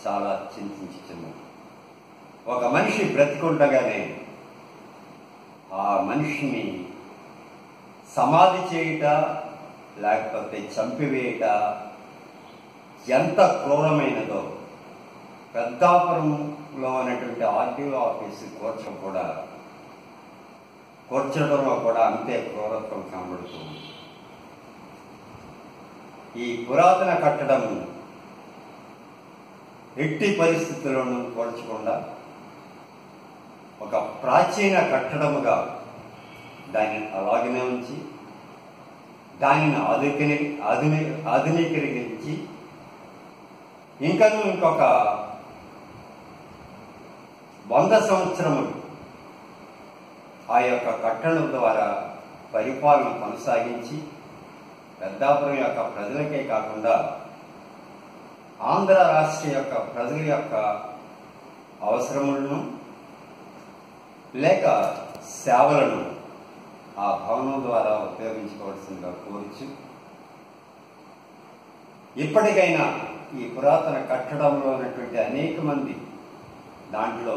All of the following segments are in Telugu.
చాలా చింతించుచున్నది ఒక మనిషి బ్రతికుండగానే ఆ మనిషిని సమాధి చేయుట లేకపోతే చంపివేయుట ఎంత క్రూరమైనదో పెద్దాపురంలో ఉన్నటువంటి ఆర్టీఓ ఆఫీసు కూర్చ కూడా కూర్చడంలో కూడా అంతే క్రూరత్వం కనబడుతుంది ఈ పురాతన కట్టడం ఎట్టి పరిస్థితుల్లోనూ కూల్చకుండా ఒక ప్రాచీన కట్టడముగా దానిని అలాగనే ఉంచి దానిని ఆధుని ఆధుని ఆధునీకరించి ఇంకను ఇంకొక వంద సంవత్సరములు ఆ యొక్క కట్టడం ద్వారా పరిపాలన కొనసాగించి పెద్దాపురం యొక్క ప్రజలకే కాకుండా ఆంధ్ర రాష్ట్ర యొక్క ప్రజల యొక్క అవసరములను లేక సేవలను ఆ భవనం ద్వారా ఉపయోగించుకోవాల్సిందిగా కోరుచు ఇప్పటికైనా ఈ పురాతన కట్టడంలో ఉన్నటువంటి అనేక మంది దాంట్లో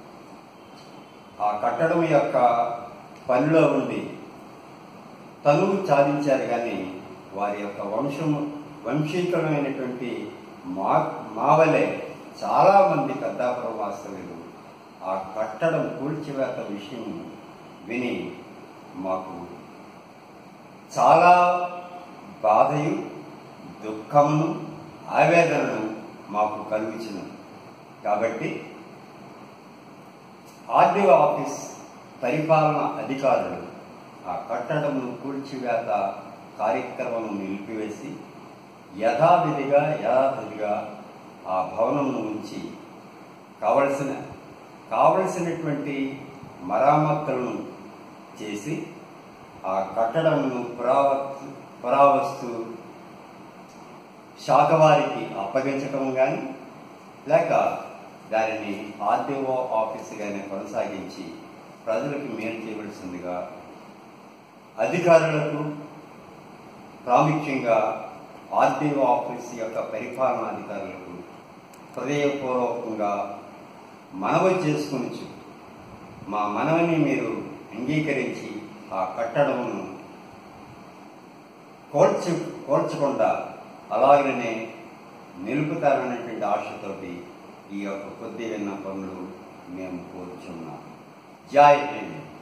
ఆ కట్టడం యొక్క పనిలో ఉండి తనువు సాధించారు కానీ వారి యొక్క వంశం వంశీకరమైనటువంటి మా మావలే చాలా మంది పెద్దాపురం వాస్తవ్యులు ఆ కట్టడం కూల్చివేత విషయం విని మాకు చాలా బాధయు దుఃఖమును ఆవేదనను మాకు కలుగుచును కాబట్టి ఆర్డీఓ ఆఫీస్ పరిపాలన అధికారులు ఆ కట్టడమును కూల్చివేత కార్యక్రమం నిలిపివేసి యథావిధిగా యథావిధిగా ఆ భవనమును ఉంచి కావలసిన కావలసినటువంటి మరామత్తులను చేసి ఆ కట్టడమును పురావస్తు పురావస్తు శాఖ వారికి అప్పగించటం కానీ లేక దానిని ఆర్డీఓ ఆఫీసుగానే కొనసాగించి ప్రజలకు మేలు చేయవలసిందిగా అధికారులకు ప్రాముఖ్యంగా ఆర్డీఓ ఆఫీస్ యొక్క పరిపాలనా అధికారులకు హృదయపూర్వకంగా మనవి చేసుకుని మా మనవిని మీరు అంగీకరించి ఆ కట్టడమును కోల్చి కోల్చకుండా అలాగనే నిలుపుతారనేటువంటి ఆశతోటి ఈ యొక్క కొద్ది విన్నపములు మేము కోరుచున్నాం జై హింద్